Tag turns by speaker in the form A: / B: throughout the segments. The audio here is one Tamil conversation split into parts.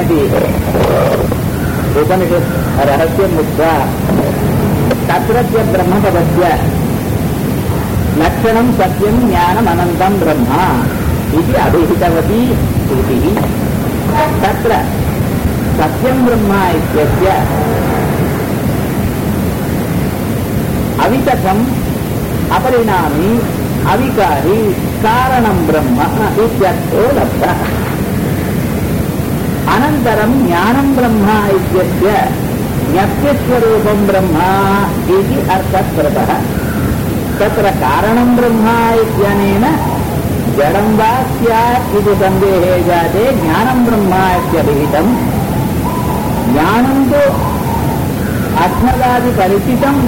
A: ब्रह्मेति उपनिषत् रहस्यम् उक्त्वा तत्रत्य ब्रह्मपदस्य लक्षणं सत्यं ज्ञानमनन्तं ब्रह्म इति अभिहितवती श्रुतिः तत्र सत्यं ब्रह्म इत्यस्य अवितकम् अपरिणामी अविकारी कारणं ब्रह्म इत्यर्थो लब्धः अनन्तरं ज्ञानं ब्रह्म इत्यस्य ज्ञप्तिस्वरूपं ब्रह्म इति अर्थः कृतः तत्र कारणं ब्रह्म इत्यनेन जडं वा स्यात् इति सन्देहे जाते ज्ञानं ब्रह्म इत्यभिहितम् ज्ञानं तु अस्मदादिपरिचितं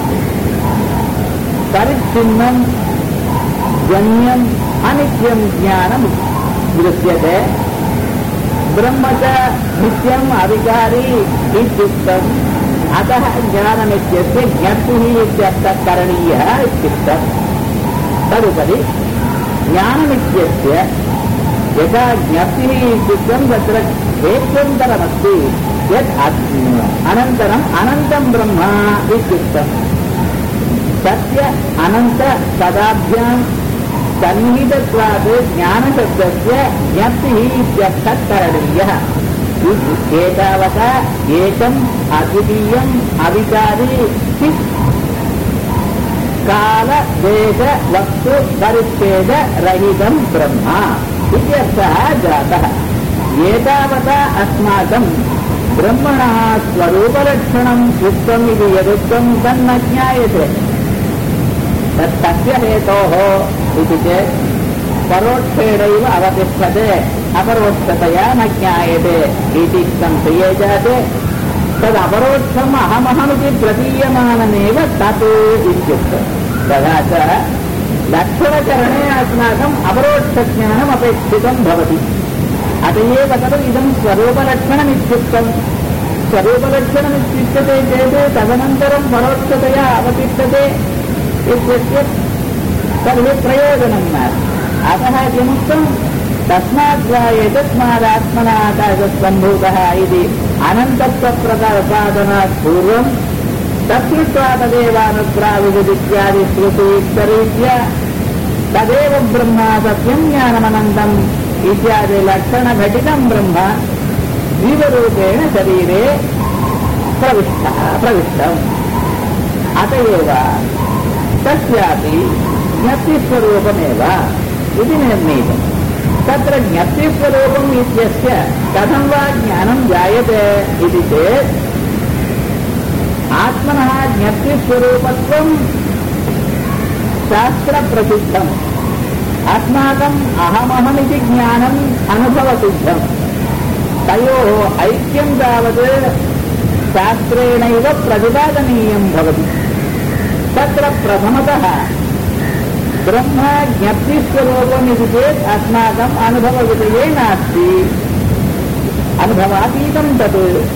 A: परिच्छिन्नं जन्यम् अनित्यं ज्ञानं दृश्यते ब्रह्म च नित्यम् अविकारी इत्युक्तम् अतः ज्ञानमित्यस्य ज्ञप्तिः इत्यर्थः करणीयः इत्युक्तम् तदुपरि ज्ञानमित्यस्य यथा ज्ञप्तिः इत्युक्तं तत्र हेत्वन्तरमस्ति यत् अनन्तरम् अनन्तं ब्रह्म इत्युक्तम् सत्य अनन्त पदाभ्यां सन्निहितत्वात् ज्ञानशब्दस्य ज्ञप्तिः इत्यर्थः करणीयः एतावता एकम् अद्वितीयम् अविकारी चित् काल देश वस्तु परिच्छेद रहितं ब्रह्म इत्यर्थः जातः एतावता अस्माकं ब्रह्मणः स्वरूपलक्षणम् उक्तम् इति यदुक्तं तन्न ज्ञायते तत् तस्य हेतोः इति चेत् परोक्षेणैव अवतिष्ठते अपरोक्षतया न ज्ञायते इति संशये जाते तदपरोक्षम् अहमहमिति प्रतीयमानमेव तत् इत्युक्तम् तथा च लक्षणकरणे अस्माकम् अपरोक्षज्ञानम् अपेक्षितं भवति अत एव खलु इदं स्वरूपलक्षणमित्युक्तम् स्वरूपलक्षणमित्युच्यते चेत् तदनन्तरं परोक्षतया अवतिष्ठते इत्यस्य तर्हि प्रयोजनं नास्ति अतः किमुक्तं तस्मात् वा एतस्मादात्मना आकाशसम्भूतः इति अनन्तत्वप्रपादनात् पूर्वं तत्कृत्वा तदेवानुप्राविदित्यादि श्रुतिरीत्या तदेव ब्रह्म सत्यं ज्ञानमनन्तम् इत्यादि लक्षणघटितं ब्रह्म जीवरूपेण शरीरे प्रविष्टः प्रविष्टम् अत एव तस्यापि ज्ञप्तिस्वरूपमेव इति निर्णीतम् तत्र ज्ञप्तिस्वरूपम् इत्यस्य कथं वा ज्ञानं जायते इति चेत् आत्मनः ज्ञप्तिस्वरूपत्वं शास्त्रप्रसिद्धम् अस्माकम् अहमहमिति ज्ञानम् अनुभवसिद्धम् तयोः ऐक्यं तावत् शास्त्रेणैव प्रतिपादनीयं भवति तत्र प्रथमतः ब्रह्म ज्ञप्तिस्वरूपमिति चेत् अस्माकम् अनुभवविषये नास्ति अनुभवातीतं तत्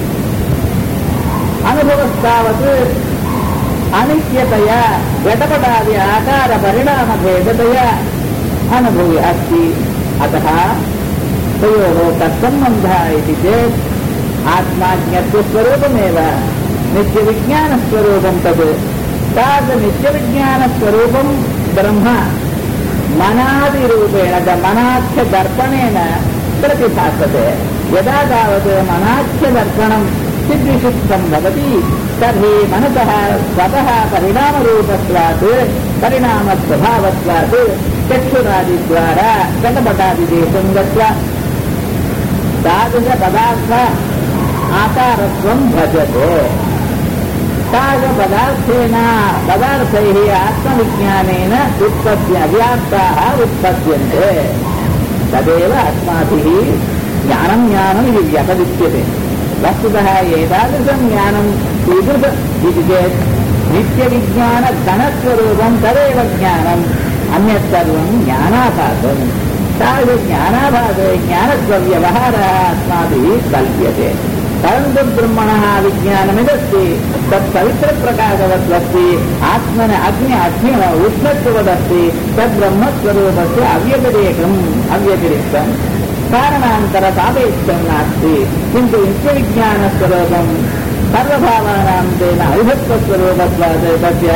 A: अनुभवस्तावत् अनित्यतया घटपटादि आकारपरिणामभेदतया अनुभवे अस्ति अतः तयोः तत्सम्बन्धः इति चेत् आत्माज्ञत्वस्वरूपमेव नित्यविज्ञानस्वरूपं तत् तादृशनित्यविज्ञानस्वरूपं ब्रह्म मनादिरूपेण मनाख्यदर्पणेन प्रतिभासते यदा तावत् मनाख्यदर्पणं सिद्धिशिष्टं भवति तर्हि मनसः स्वतः परिणामरूपत्वात् परिणामस्वभावत्वात् चक्षुरादिद्वारा घटपटादिदेशं गत्वा तादृशपदार्थ आकारत्वं भजते तादृशपदार्थेन पदार्थैः आत्मविज्ञानेन उत्पद्य व्याप्ताः उत्पद्यन्ते तदेव अस्माभिः ज्ञानं ज्ञानम् इति व्यपदिच्यते वस्तुतः एतादृशं ज्ञानं कीदृश इति चेत् नित्यविज्ञानघनस्वरूपं तदेव ज्ञानम् अन्यत् सर्वं ज्ञानाभासम् तादृशज्ञानाभासे ज्ञानस्वव्यवहारः अस्माभिः कल्प्यते परन्तु ब्रह्मणः विज्ञानमिदस्ति तत् पवित्रप्रकाशवद्वस्ति आत्मन अग्नि अग्नि उष्णत्ववदस्ति तद्ब्रह्मस्वरूपस्य अव्यतिरेकम् अव्यतिरिक्तम् कारणान्तर सापेक्षं नास्ति किन्तु नित्यविज्ञानस्वरूपं सर्वभावानां तेन अविभक्तस्वरूपत्वात् तस्य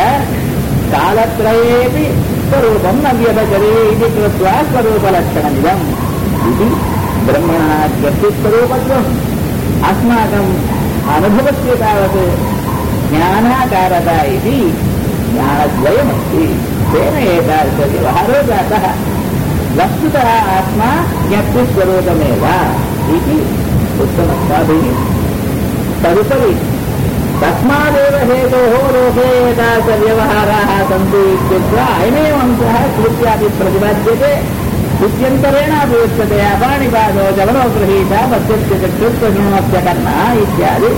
A: कालत्रयेऽपि स्वरूपं न व्यभजरे इति कृत्वा स्वरूपलक्षणमिदम् इति ब्रह्मणः व्यक्तिस्वरूपत्वम् अस्माकम् अनुभवस्य तावत् ज्ञानाकारता इति ज्ञानद्वयमस्ति तेन एतादृशव्यवहारो जातः वस्तुतः आत्मा ज्ञप्तिस्वरूपमेव इति उक्तमस्माभिः तदुपरि तस्मादेव हेतोः लोके एतादृशव्यवहाराः सन्ति इत्युक्त्वा अयमेव अंशः श्रुत्यापि प्रतिपाद्यते इत्यन्तरेण अपि उच्यते अपाणिपादो जवनो गृहीता पश्यस्य चक्षुष्वशृणोस्य कर्णः इत्यादि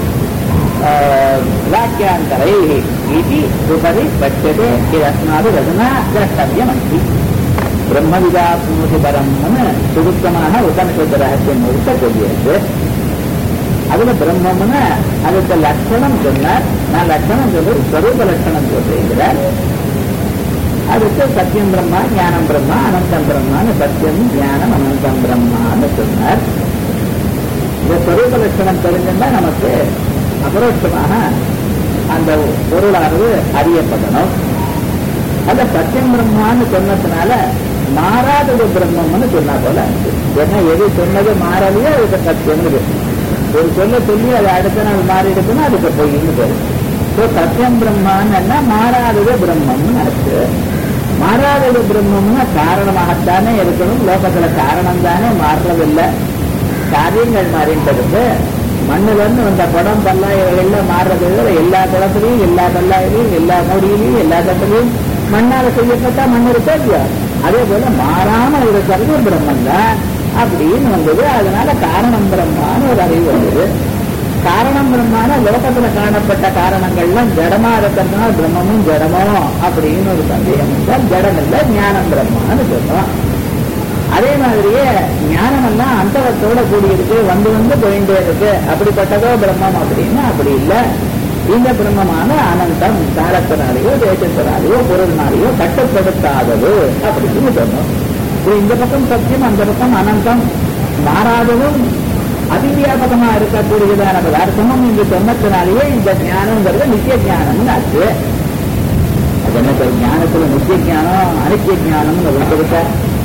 A: वाक्यान्तरैः इति उपरि पश्यते यदस्माभिरधुना द्रष्टव्यमस्ति பிரம்மவிதாத்மூதி பரம்னு சுருக்கமாக உபனிஷத்து ரகசியம் முழுக்க சொல்லியிருக்கு அதுல பிரம்மம்னு அதுக்கு லட்சணம் சொன்னார் நான் லட்சணம் சொல்லி ஸ்வரூப லட்சணம் சொல்லுகிறார் அதுக்கு சத்தியம் பிரம்மா ஞானம் பிரம்மா அனந்தம் பிரம்மான்னு சத்தியம் ஞானம் அனந்தம் பிரம்மான்னு சொன்னார் இந்த ஸ்வரூப லட்சணம் தெரிஞ்சிருந்தா நமக்கு அபரோட்சமாக அந்த பொருளானது அறியப்படணும் அந்த சத்தியம் பிரம்மான்னு சொன்னதுனால மாறாதது பிரம்மம்னு சொன்னா போல ஏன்னா எது சொன்னது மாறலையோ அதுக்கு சத்தியம்னு பேரு ஒரு சொல்ல சொல்லி அது அடுத்த நாள் மாறி இருக்குன்னா அதுக்கு பொய்ன்னு பேரு ஸோ சத்தியம் பிரம்மான்னு என்ன மாறாதது பிரம்மம்னு அர்த்து மாறாதது பிரம்மம்னா காரணமாகத்தானே இருக்கணும் லோகத்துல காரணம் தானே மாறுறதில்லை காரியங்கள் மாறின்றது மண்ணுல இருந்து வந்த குடம் பல்லாயிரங்கள்ல மாறுறது எல்லா குளத்திலையும் எல்லா பல்லாயிலையும் எல்லா மூடியிலையும் எல்லா தட்டிலையும் மண்ணால செய்யப்பட்டா மண் இருக்கா இல்லையா அதே போல மாறாம இருக்கிறது பிரம்மன் தான் அப்படின்னு வந்தது அதனால காரணம் பிரம்மான்னு ஒரு அறிவு வந்தது காரணம் பிரம்மான லோகத்துல காணப்பட்ட காரணங்கள்லாம் ஜடமா இருக்கிறதுனால பிரம்மமும் ஜடமோ அப்படின்னு ஒரு சந்தேகம் இருந்தால் ஜடம் இல்லை ஞானம் பிரம்மான்னு சொல்றோம் அதே மாதிரியே ஞானம் எல்லாம் அந்தவத்தோட கூடியிருக்கு வந்து வந்து போயிட்டே இருக்கு அப்படிப்பட்டதோ பிரம்மம் அப்படின்னா அப்படி இல்லை இந்த பிரம்மமான அனந்தம் காலத்தினாலேயோ தேசத்தினாலேயோ பொருள்னாலேயோ கட்டுப்படுத்தாதது அப்படின்னு சொன்னோம் இது இந்த பக்கம் சத்தியம் அந்த பக்கம் அனந்தம் மாறாததும் அதிவியாபகமா இருக்கக்கூடியதான பதார்த்தமும் இந்த சொன்னத்தினாலேயே இந்த ஞானம்ங்கிறது நித்திய ஞானம்னு ஆச்சு அது என்ன சார் ஞானத்துல நித்திய ஞானம் அனித்திய ஞானம்னு கொடுத்த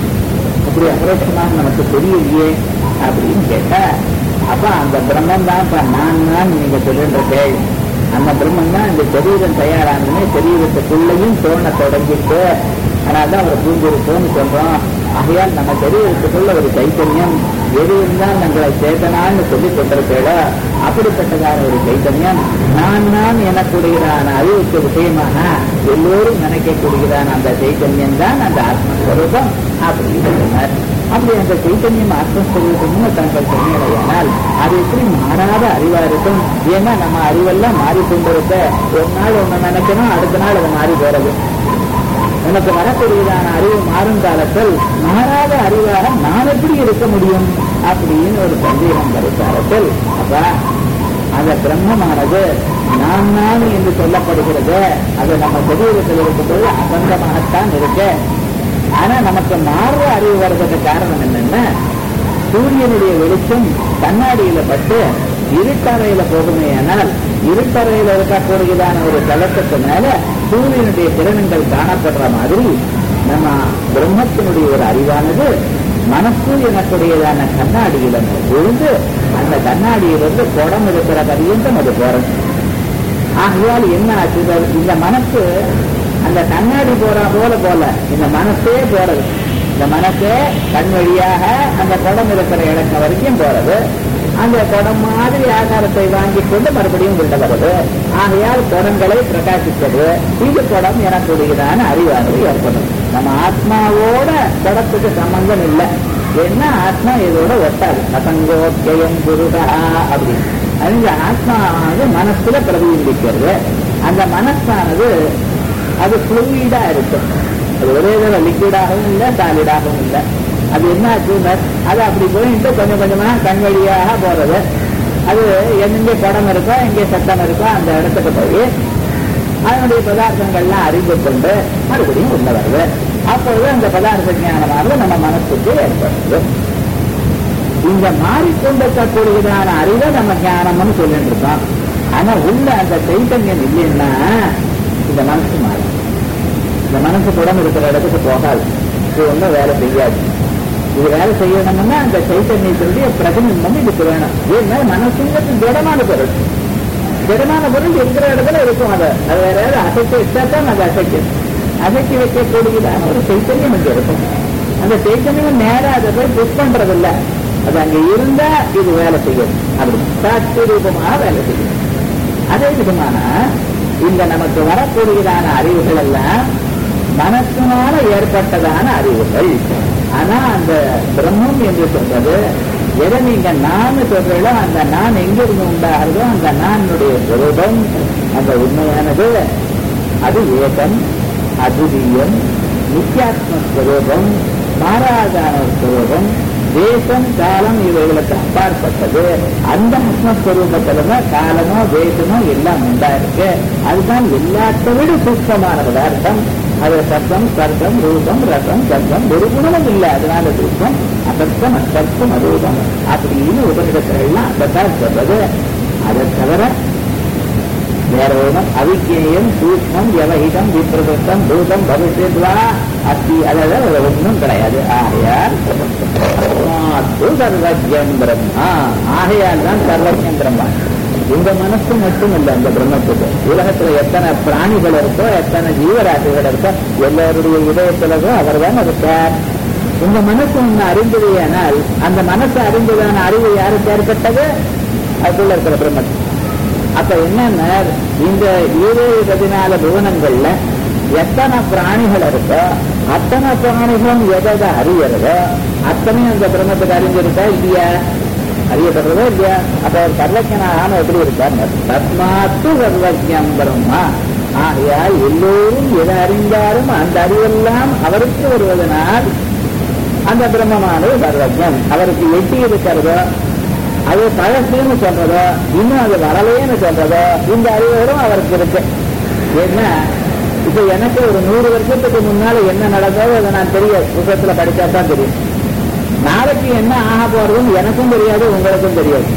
A: அப்படி அபரோட்சமாக நமக்கு தெரியலையே அப்படின்னு கேட்டா அப்ப அந்த பிரம்மம் தான் இப்ப நான் தான் நீங்க சொல்லின்ற கேள்வி அந்த பிரம்மம் தான் இந்த சரீரம் தயாரானதுமே சரீரத்துக்குள்ளேயும் தோண தொடங்கிட்டு அதனால்தான் அவர் பூந்திருப்போம்னு சொல்றோம் ஆகையால் நம்ம சரீரத்துக்குள்ள ஒரு சைத்தன்யம் எது இருந்தால் நம்மளை சேதனான்னு சொல்லி கொண்டிருக்கேடோ அப்படிப்பட்டதான ஒரு சைத்தன்யம் நான் நான் எனக்கூடியதான அறிவுக்கு விஷயமாக எல்லோரும் நினைக்கக்கூடியதான அந்த சைத்தன்யம் தான் அந்த ஆத்மஸ்வரூபம் அப்படின்னு சொன்னார் அப்படி அந்த சைத்தன்யம் ஆத்மஸ்வரூபம்னு தங்கள் சொன்னீங்களேனால் அது எப்படி மாறாத அறிவா இருக்கும் ஏன்னா நம்ம அறிவெல்லாம் மாறிக்கொண்டிருக்க ஒரு நாள் ஒண்ணு நினைக்கணும் அடுத்த நாள் அது மாறி போறது உனக்கு வரக்கூடியதான அறிவு மாறும் காலத்தில் மாறாத அறிவாக நான் எப்படி இருக்க முடியும் அப்படின்னு ஒரு சந்தேகம் வரும் காலத்தில் அப்ப அந்த பிரம்மமானது நான் நான் என்று சொல்லப்படுகிறது அது நம்ம சரீரத்தில் இருக்கும்போது அசங்கமாகத்தான் இருக்கு ஆனா நமக்கு மாறுற அறிவு வர்றதுக்கு காரணம் என்னன்னா சூரியனுடைய வெளிச்சம் கண்ணாடியில பட்டு இருட்டறையில போகுமே ஆனால் இருட்டறையில இருக்கக்கூடியதான ஒரு தளத்துக்கு மேல சூரியனுடைய கிரணங்கள் காணப்படுற மாதிரி நம்ம பிரம்மத்தினுடைய ஒரு அறிவானது மனசு எனக்கூடியதான கண்ணாடியில விழுந்து அந்த கண்ணாடியிலிருந்து குடம் இருக்கிற பரியந்தம் அது போறது ஆகையால் என்ன ஆச்சு இந்த மனசு அந்த கண்ணாடி போற போல போல இந்த மனசே போறது இந்த மனசே கண் வழியாக அந்த குடம் இருக்கிற இடங்க வரைக்கும் போறது அந்த குடம் மாதிரி ஆகாரத்தை வாங்கி கொண்டு மறுபடியும் உள்ள வருது ஆகையால் குடங்களை பிரகாசித்தது இது குடம் எனக்கூடியதான அறிவானது ஏற்படும் நம்ம ஆத்மாவோட குடத்துக்கு சம்பந்தம் இல்லை ஏன்னா ஆத்மா இதோட ஒட்டாது அசங்கோக்கியம் குருடா அப்படின்னு அந்த ஆத்மாவானது மனசுல பிரதிபிம்பிக்கிறது அந்த மனசானது அது ஃப்ளூயிடா இருக்கும் அது ஒரே தடவை லிக்விடாகவும் இல்லை சாலிடாகவும் இல்லை அது என்ன ஆச்சுன்னா அது அப்படி போயிட்டு கொஞ்சம் கொஞ்சமா கண் வழியாக போறது அது எங்கே படம் இருக்கோ எங்கே சத்தம் இருக்கோ அந்த இடத்துக்கு போய் அதனுடைய பதார்த்தங்கள்லாம் அறிந்து கொண்டு மறுபடியும் உள்ள வருது அப்பொழுது அந்த பதார்த்த ஞானமானது நம்ம மனசுக்கு ஏற்படுது இந்த மாறிக்கொண்டிருக்கக்கூடியதான அறிவை நம்ம ஞானம்னு சொல்லிட்டு இருக்கோம் ஆனா உள்ள அந்த சைத்தன்யம் இல்லைன்னா இந்த மனசு மாறும் இந்த மனசு புடம் இருக்கிற இடத்துக்கு போகாது இது ஒன்றும் வேலை செய்யாது இது வேலை செய்யணும்னா அந்த சைத்தன்யத்தினுடைய பிரதிநிதம் இதுக்கு வேணும் ஏன்னா மனசுங்கிறது திடமான பொருள் திடமான பொருள் இருக்கிற இடத்துல இருக்கும் அது அது வேற யாரும் அசைக்க வச்சா தான் அது அசைக்கும் அசைக்க வைக்கக்கூடியதான ஒரு சைத்தன்யம் இங்க இருக்கும் அந்த சைத்தன்யம் நேரா அதை போய் புஷ் பண்றது இல்ல அது அங்க இருந்தா இது வேலை செய்யும் அப்படி சாட்சி ரூபமாக வேலை செய்யும் அதே விதமான இந்த நமக்கு வரக்கூடியதான அறிவுகள் எல்லாம் மனத்தினால ஏற்பட்டதான அறிவுகள் ஆனா அந்த பிரம்மம் என்று சொல்றது எதை நீங்க நான் சொல்றீங்களோ அந்த நான் எங்கிருந்து உண்டாகிறதோ அந்த நானுடைய சுரூபம் அந்த உண்மையானது அது ஏகம் அதுதீயம் நித்தியாத்ம ஸ்வரூபம் மாறாதான ஸ்வரூபம் தேசம் காலம் இவைகளுக்கு அப்பாற்பட்டது அந்த ஆத்மஸ்வரூபத்துல தான் காலமோ தேசமோ எல்லாம் உண்டாயிருக்கு அதுதான் எல்லாத்தை விட சூக்மமான பதார்த்தம் அது சத்தம் சர்க்கம் ரூபம் ரசம் சர்க்கம் ஒரு குணமும் இல்லை அதனால சூக்மம் அசத்தம் அசத்தம் அரூபம் அப்படின்னு உபநிடத்திலாம் அதைத்தான் சொல்றது அதை தவிர வேற ஒன்றும் அவிஜேயம் சூக்மம் வியவஹிதம் விப்ரதம் பூதம் பவிஷ்யத்வா அத்தி அதாவது ஒன்றும் கிடையாது ஆகையால் ஆத்மாத்து சர்வஜம் பிரம்மா ஆகையால் தான் சர்வஜம் பிரம்மா இந்த மனசு மட்டும் இல்லை அந்த பிரம்மத்துக்கு உலகத்துல எத்தனை பிராணிகள் இருக்கோ எத்தனை ஜீவராசிகள் இருக்கோ எல்லாருடைய இதயத்திலும் அவர் தான் இருக்கார் உங்க மனசு ஒண்ணு அறிந்ததையானால் அந்த மனசு அறிந்ததான அறிவு யாருக்கு ஏற்பட்டது அதுக்குள்ள இருக்கிற பிரம்மத்துக்கு அப்ப என்னன்னா இந்த இருபது பதினாலு புவனங்கள்ல எத்தனை பிராணிகள் இருக்கோ அத்தனை பிராணிகளும் எதை அறியறதோ அத்தனையும் அந்த பிரம்மத்துக்கு அறிஞ்சிருக்கா இல்லையா அறியப்படுறதோ இல்லையா அப்ப அவர் சர்வஜனாக எப்படி இருக்கார் தஸ்மாத்து சர்வஜம் பிரம்மா ஆகையால் எல்லோரும் எதை அறிந்தாலும் அந்த அறிவெல்லாம் அவருக்கு வருவதனால் அந்த பிரம்மமானது சர்வஜம் அவருக்கு எட்டி இருக்கிறதோ அது பழசுன்னு சொல்றதோ இன்னும் அது வரலையேன்னு சொல்றதோ இந்த அறிவுகளும் அவருக்கு இருக்கு ஏன்னா இப்ப எனக்கு ஒரு நூறு வருஷத்துக்கு முன்னால என்ன நடந்ததோ அதை நான் தெரிய புத்தகத்துல படிச்சா தான் தெரியும் நாளைக்கு என்ன ஆக போறதுன்னு எனக்கும் தெரியாது உங்களுக்கும் தெரியாது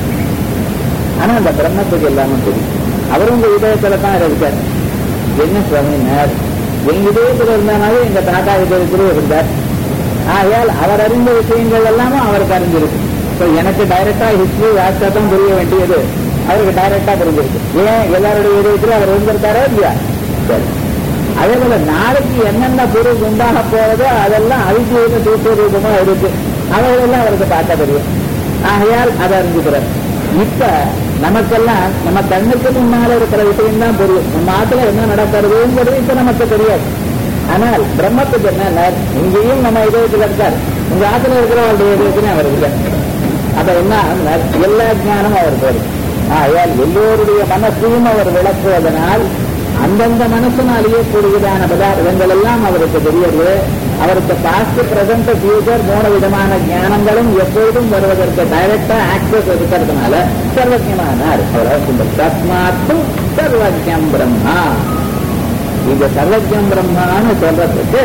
A: ஆனா அந்த பிரம்மத்துக்கு எல்லாமே தெரியும் அவரும் உங்க இதயத்துல தான் இருக்கார் என்ன சுவாமினார் எங்க இதயத்துல இருந்தாலும் எங்க தாத்தா இதயத்திலும் இருந்தார் ஆகையால் அவர் அறிந்த விஷயங்கள் எல்லாமே அவருக்கு அறிஞ்சிருக்கு இப்போ எனக்கு டைரக்டா ஹிஸ்டரி வாட்சா தான் புரிய வேண்டியது அவருக்கு டைரக்டா புரிஞ்சிருக்கு ஏன் எல்லாருடைய இதயத்திலும் அவர் இருந்திருக்காரோ இல்லையா சரி அதே போல நாளைக்கு என்னென்ன பொருள் உண்டாக போறதோ அதெல்லாம் அவிஜீவ சூத்திர ரூபமா இருக்கு அவைகளெல்லாம் அவருக்கு பார்க்க தெரியும் ஆகையால் அதை அறிஞ்சுக்கிறார் இப்ப நமக்கெல்லாம் நம்ம கண்ணுக்கு முன்னால இருக்கிற விஷயம் தான் புரியும் நம்ம ஆத்துல என்ன நடக்கிறதுங்கிறது இப்ப நமக்கு தெரியாது ஆனால் பிரம்மத்துக்கு என்ன இங்கேயும் நம்ம இதயத்தில் இருக்கார் உங்க ஆத்துல இருக்கிறவங்களுடைய இதயத்திலே அவர் இல்லை அப்ப என்ன எல்லா ஞானமும் அவர் வரும் ஆகையால் எல்லோருடைய மனசையும் அவர் விளக்குவதனால் அந்தந்த மனசினாலேயே கூடியதான பதார்த்தங்கள் எல்லாம் அவருக்கு தெரியுது அவருக்கு பாஸ்ட் பிரசன்ட் ஃபியூச்சர் மூணு விதமான ஞானங்களும் எப்பொழுதும் வருவதற்கு டைரக்டா ஆக்சஸ் இருக்கிறதுனால சர்வஜமானார் அவர் தஸ்மாத்து சர்வஜம் பிரம்மா இந்த சர்வஜம் பிரம்மான்னு சொல்றதுக்கு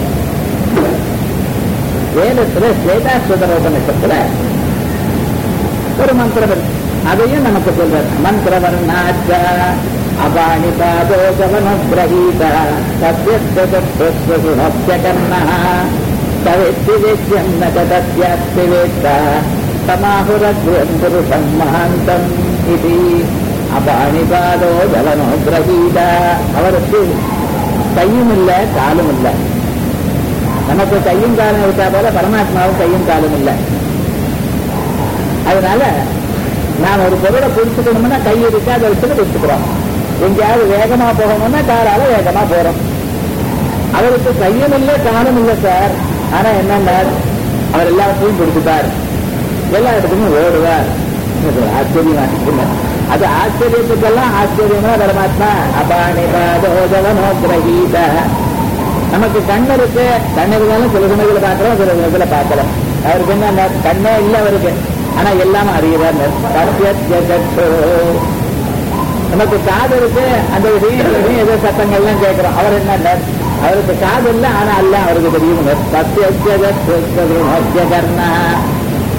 A: வேதத்துல ஸ்வேதாஸ்வதர உபநிஷத்துல ஒரு மந்திரம் இருக்கு அதையும் நமக்கு சொல்றார் மந்திரவர்ணாச்ச அபாணிபாதோ கவனபிரகீத சத்யஸ்வசுணஸ்ய கர்ணः தவெத்தி வேத்யம் ந தத்யாஸ்தி வேத்த சமாஹுரத்வம் புருஷம் மகாந்தம் இது அபாணிபாதோ ஜலனோ கிரகீத அவருக்கு கையும் இல்லை காலும் இல்லை நமக்கு கையும் காலம் இருக்கா போல பரமாத்மாவும் கையும் காலும் இல்லை அதனால நாம் ஒரு பொருளை பிடிச்சுக்கணும்னா கை இருக்கா அதை வச்சுட்டு பிடிச்சுக்கிறோம் எங்கேயாவது வேகமா போகணும்னா காரால வேகமா போறோம் அவருக்கு கையும் இல்லை காலும் இல்லை சார் ஆனா என்னன்னா அவர் எல்லாத்தையும் பிடிச்சுப்பார் எல்லா இடத்துக்கும் ஓடுவார் இது ஆச்சரியமா இருக்குங்க அது ஆச்சரியத்துக்கெல்லாம் ஆச்சரியமா பரமாத்மா அபாணி பாதோஜவனோ கிரகீத நமக்கு கண் இருக்கு கண் இருந்தாலும் சில சமயத்துல பார்க்கிறோம் சில சமயத்துல பார்க்கல அவருக்கு என்ன கண்ணே இல்லை அவருக்கு ஆனா எல்லாம் அறிகிறார் நமக்கு காது இருக்கு அந்த விஷயம் விஷயம் ஏதோ சத்தங்கள்லாம் கேட்கிறோம் அவர் என்ன அவருக்கு காது இல்லை ஆனா அல்ல அவருக்கு தெரியும் சத்தியகர்ணா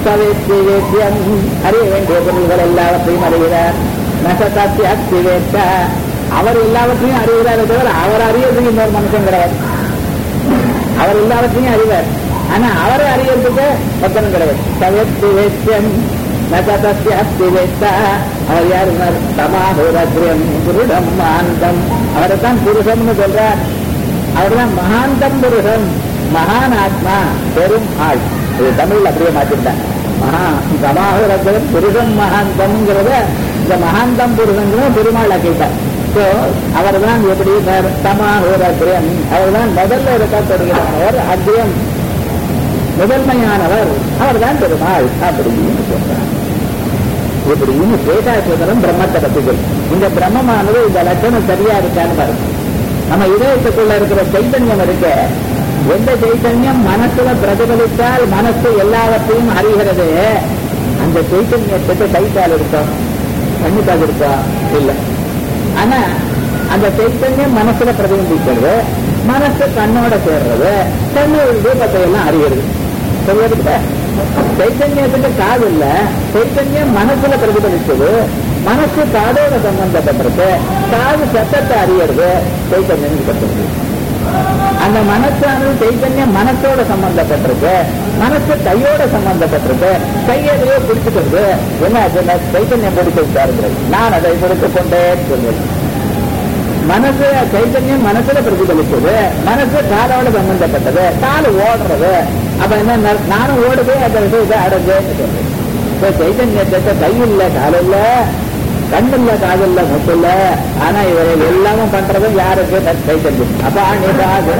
A: சவேத்தி வேத்தியம் அறிய வேண்டிய பொருள்கள் எல்லாவற்றையும் அறிகிறார் நசதாத்தி அத்தி வேத்த அவர் எல்லாவற்றையும் அறிகிறாரே தவிர அவர் அறியறதுக்கு இன்னொரு மனுஷன் கிடையாது அவர் எல்லாவற்றையும் அறிவார் ஆனா அவரை அறியறதுக்கு ஒருத்தனும் கிடையாது சவேத்தி வேத்தியம் நசதஸ்ய அஸ்தி வேத்த அவர் யார் சமாஹுரத்ரியம் குருடம் மகாந்தம் அவரை தான் புருஷம்னு சொல்றார் அவர்தான் மகாந்தம் புருஷன் மகான் ஆத்மா பெரும் ஆள் இது தமிழ்ல அப்படியே மாத்திருந்தேன் மகா சமாஹுரத்ரியம் புருஷம் மகாந்தம்ங்கிறத இந்த மகாந்தம் புருஷங்கிறத பெருமாள் ஆக்கிட்டார் ஸோ அவர் தான் எப்படி சமாஹுரத்ரியம் அவர் தான் முதல்ல இருக்கப்படுகிறார் அத்தியம் முதன்மையானவர் அவர் தான் பெருமாள் அப்படின்னு சொல்றார் இப்படின்னு சேதாசுதரம் பிரம்மத்தை பத்தி சொல்லு. இந்த பிரம்மமானது இந்த லட்சணம் சரியா இருக்கான்னு பாருங்க நம்ம இதயத்துக்குள்ள இருக்கிற சைத்தன்யம் இருக்க எந்த சைத்தன்யம் மனசுல பிரதிபலித்தால் மனசு எல்லாவற்றையும் அறிகிறது அந்த சைத்தன்யத்துக்கு கைக்கால் இருக்கா கண்ணுக்கால் இருக்கா இல்ல ஆனா அந்த சைத்தன்யம் மனசுல பிரதிபலிக்கிறது மனசு கண்ணோட சேர்றது கண்ணு ரூபத்தை எல்லாம் அறிகிறது சொல்லிட்டு சைத்தன்யத்துக்கு காது இல்ல சைத்தன்யம் மனசுல பிரதிபலிச்சது மனசு காதோட சம்பந்தப்பட்டிருக்கு காது சத்தத்தை அறியறது சைத்தன்யம் பட்டிருக்கு அந்த மனசானது சைத்தன்யம் மனசோட சம்பந்தப்பட்டிருக்கு மனசு கையோட சம்பந்தப்பட்டிருக்கு கையதையோ பிடிச்சுக்கிறது என்ன ஆச்சுன்னா சைத்தன்யம் பிடிச்சு விட்டாருங்கிறது நான் அதை பிடித்துக் கொண்டே சொல்வேன் மனசு சைத்தன்யம் மனசுல பிரதிபலிச்சது மனசு காலோட சம்பந்தப்பட்டது கால் ஓடுறது அப்ப என்ன ந- நானும் ஓடுது அந்த விஷயத்தை அடைஞ்சேன்னு சொல்றேன் இப்ப சைத்தன்யத்தை கை இல்ல கால் இல்ல கண் இல்ல காது இல்ல முட்டு இல்ல ஆனா இவர்கள் எல்லாமும் பண்றதும் யாருக்கு தத் சைத்தன்யம் அப்ப நீ காது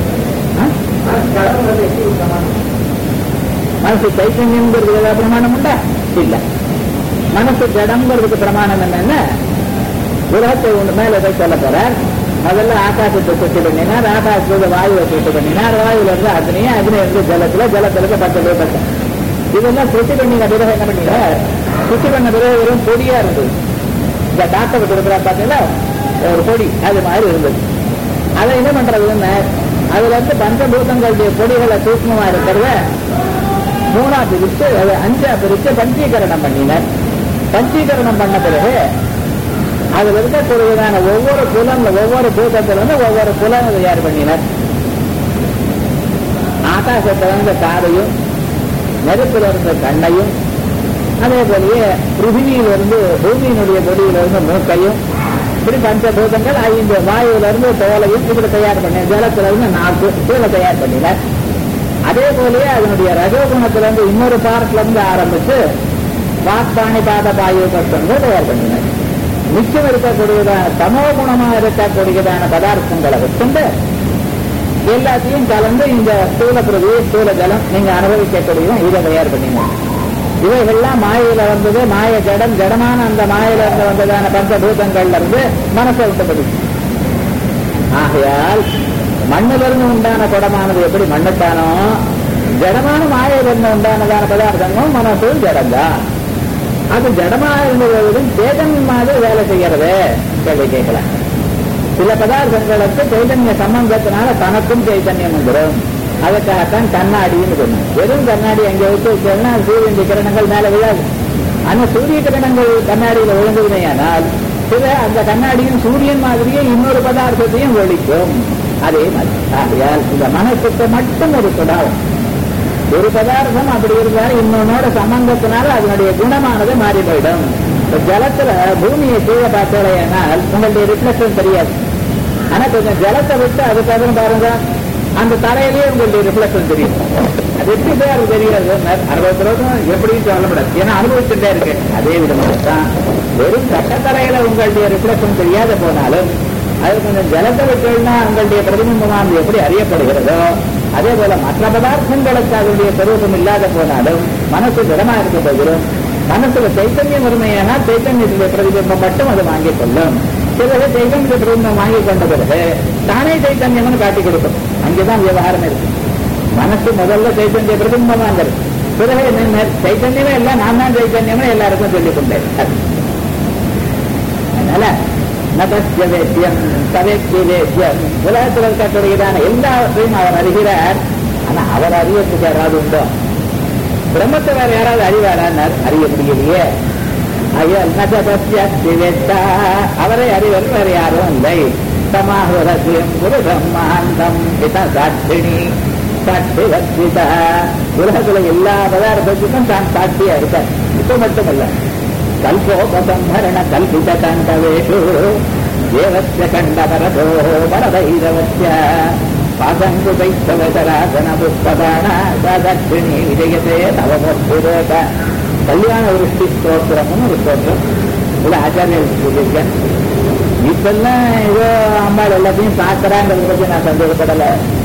A: மனசு சைத்தன்யம்ங்கிறது ஏதாவது பிரமாணம் உண்டா இல்ல மனசு ஜடம்ங்கிறதுக்கு பிரமாணம் என்னன்னா உலகத்தை ஒன்று மேல எதை சொல்ல போறார் முதல்ல ஆகாசத்தை சுத்தி பண்ணினார் ஆகாசத்துல வாயுவை சுத்தி பண்ணினார் வாயுல இருந்து அக்னியா அக்னி இருந்து ஜலத்துல ஜலத்துல இருந்து பத்து பட்டம் இதெல்லாம் சுத்தி பண்ணின பிறகு என்ன பண்ணீங்க சுத்தி பண்ண பிறகு வெறும் பொடியா இருந்தது இந்த டாக்டர் கொடுக்குறா பாத்தீங்களா ஒரு பொடி அது மாதிரி இருந்தது அதை என்ன பண்றதுன்னு அதுல இருந்து பஞ்சபூதங்களுடைய பொடிகளை சூக்மமா இருக்கிறத மூணா பிரிச்சு அதை அஞ்சா பிரிச்சு பஞ்சீகரணம் பண்ணினார் பஞ்சீகரணம் பண்ண பிறகு அதுல இருக்கக்கூடியதான ஒவ்வொரு புலன்ல ஒவ்வொரு பூதத்துல இருந்து ஒவ்வொரு புலனை தயார் பண்ணினார் ஆகாசத்துல இருந்த காதையும் நெருப்புல இருந்த கண்ணையும் அதே போலயே பிருத்திவியிலிருந்து பூமியினுடைய பொடியிலிருந்து மூக்கையும் இப்படி பஞ்சபூதங்கள் ஐந்து வாயுவில இருந்து தோலையும் இப்படி தயார் பண்ண ஜலத்துல இருந்து நாக்கு கீழே தயார் பண்ணினார் அதே போலயே அதனுடைய ரஜோகுணத்துல இருந்து இன்னொரு பார்ட்ல இருந்து ஆரம்பிச்சு வாக்பாணி பாத பாயு பட்சங்கள் தயார் பண்ணினார் மிச்சம் இருக்கக்கூடியதான தமோ குணமா இருக்கக்கூடியதான பதார்த்தங்களை வச்சுண்டு எல்லாத்தையும் கலந்து இந்த ஸ்தூல பிரதி ஸ்தூல ஜலம் நீங்க அனுபவிக்கக்கூடிய இதை தயார் பண்ணிங்க இவைகள்லாம் மாயில வந்தது மாய ஜடம் ஜடமான அந்த மாயில இருந்து வந்ததான பஞ்சபூதங்கள்ல இருந்து மனசை விட்டபடி ஆகையால் மண்ணிலிருந்து உண்டான குடமானது எப்படி மண்ணுத்தானோ ஜடமான மாயிலிருந்து உண்டானதான பதார்த்தங்களும் மனசு ஜடம்தான் அது ஜடமா இருந்ததும் சேதன் மாதிரி வேலை செய்யறது கேள்வி கேட்கலாம் சில பதார்த்தங்களுக்கு சைதன்ய சம்பந்தத்தினால தனக்கும் சைத்தன்யம் வந்துடும் அதுக்காகத்தான் கண்ணாடின்னு சொன்னோம் வெறும் கண்ணாடி அங்கே வச்சு வச்சோம்னா சூரியன் கிரணங்கள் மேல விழாது ஆனா சூரிய கிரணங்கள் கண்ணாடியில விழுந்ததுமையானால் சில அந்த கண்ணாடியும் சூரியன் மாதிரியே இன்னொரு பதார்த்தத்தையும் ஒழிக்கும் அதே மாதிரி ஆகையால் இந்த மனசுக்கு மட்டும் ஒரு சுடாவும் ஒரு பதார்த்தம் அப்படி இருந்தால் இன்னொன்னோட சம்பந்தத்தினால அதனுடைய குணமானது மாறி போயிடும் இப்ப ஜலத்துல பூமியை கீழே பார்த்தோடையானால் உங்களுடைய ரிஃப்ளெக்ஷன் தெரியாது ஆனா கொஞ்சம் ஜலத்தை விட்டு அதுக்கப்புறம் பாருங்க அந்த தரையிலேயே உங்களுடைய ரிஃப்ளெக்ஷன் தெரியும் அது எப்படி போய் அது தெரியாது அறுபது ரூபாய் எப்படின்னு சொல்லப்படாது ஏன்னா அனுபவிச்சுட்டே இருக்கு அதே விதமாக தான் வெறும் கட்டத்தரையில உங்களுடைய ரிஃப்ளெக்ஷன் தெரியாத போனாலும் அது கொஞ்சம் ஜலத்தை விட்டோம்னா உங்களுடைய பிரதிபிம்பமானது எப்படி அறியப்படுகிறதோ அதே போல மற்ற பதார்த்தங்களுக்கு அதனுடைய சொரூபம் இல்லாத போனாலும் மனசு திடமா இருக்க போகிறோம் மனசுல சைத்தன்யம் வறுமையானால் சைத்தன்யத்துடைய பிரதிபிம்பம் மட்டும் அது வாங்கிக் கொள்ளும் சிலது சைத்தன்ய பிரதிபிம்பம் வாங்கி கொண்ட பிறகு தானே சைத்தன்யம்னு காட்டி கொடுக்கும் அங்கேதான் விவகாரம் இருக்கு மனசு முதல்ல சைத்தன்ய பிரதிபிம்பமா இருந்தது பிறகு என்ன சைத்தன்யமே இல்லை நான் தான் சைத்தன்யம்னு எல்லாருக்கும் சொல்லிக் கொண்டேன் அதனால நதஸ்ய வேத்தியம் சவேத்திய வேத்தியம் உலகத்தில் இருக்கக்கூடியதான எல்லாவற்றையும் அவர் அறிகிறார் ஆனா அவர் அறியத்துக்கு யாராவது உண்டோ பிரம்மத்தை வேற யாராவது அறிவாரான்னார் அறிய முடியலையே ஐயல் நகபத்யா அவரை அறிவர் வேற யாரும் இல்லை சமாஹுரஸ்யம் குரு பிரம்மாந்தம் இத சாட்சிணி சாட்சி வர்த்திதா உலகத்துல எல்லா பதார்த்தத்துக்கும் தான் சாட்சியா இருக்கார் இப்ப மட்டுமல்ல கல்போபசம்ஹரண கல்பித கண்டவேஷு தேவஸ்ய கண்டபரதோ பரதைரவஸ்ய பாசங்குதைத்தவசராசன புஷ்பதான தட்சிணி விஜயதே நவமூர்த்திரேக கல்யாண விருஷ்டி ஸ்தோத்திரம்னு ஒரு ஸ்தோத்திரம் இது ஆச்சாரியர் சொல்லியிருக்கேன் இப்பெல்லாம் ஏதோ அம்பாள் எல்லாத்தையும் பார்க்கறாங்கிறத பத்தி நான் சந்தேகப்படல